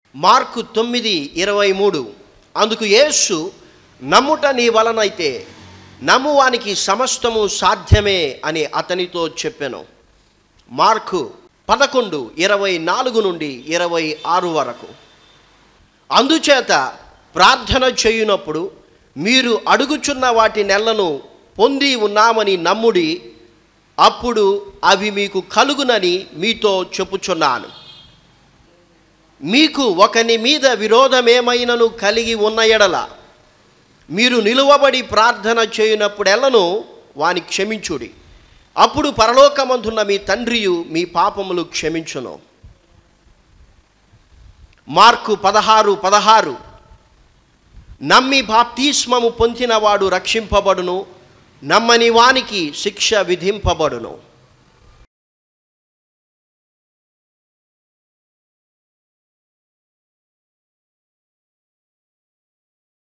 mark తొమ్మిది ఇరవై మూడు అందుకు యేసు నమ్ముట నీ వలనైతే నమ్మువానికి సమస్తము సాధ్యమే అని అతనితో చెప్పాను మార్కు పదకొండు ఇరవై నాలుగు నుండి ఇరవై ఆరు వరకు అందుచేత ప్రార్థన చేయునప్పుడు మీరు అడుగుచున్న వాటి నెలను పొంది ఉన్నామని నమ్ముడి అప్పుడు అవి మీకు కలుగునని మీతో చెప్పుచున్నాను మీకు ఒకని మీద విరోధమేమైనను కలిగి ఉన్న ఎడల మీరు నిలువబడి ప్రార్థన చేయునప్పుడెల్లను వాని క్షమించుడి అప్పుడు పరలోకమందున్న మీ తండ్రియు మీ పాపములు క్షమించును మార్కు పదహారు పదహారు నమ్మి బాప్తిస్మము పొందినవాడు రక్షింపబడును నమ్మని వానికి శిక్ష విధింపబడును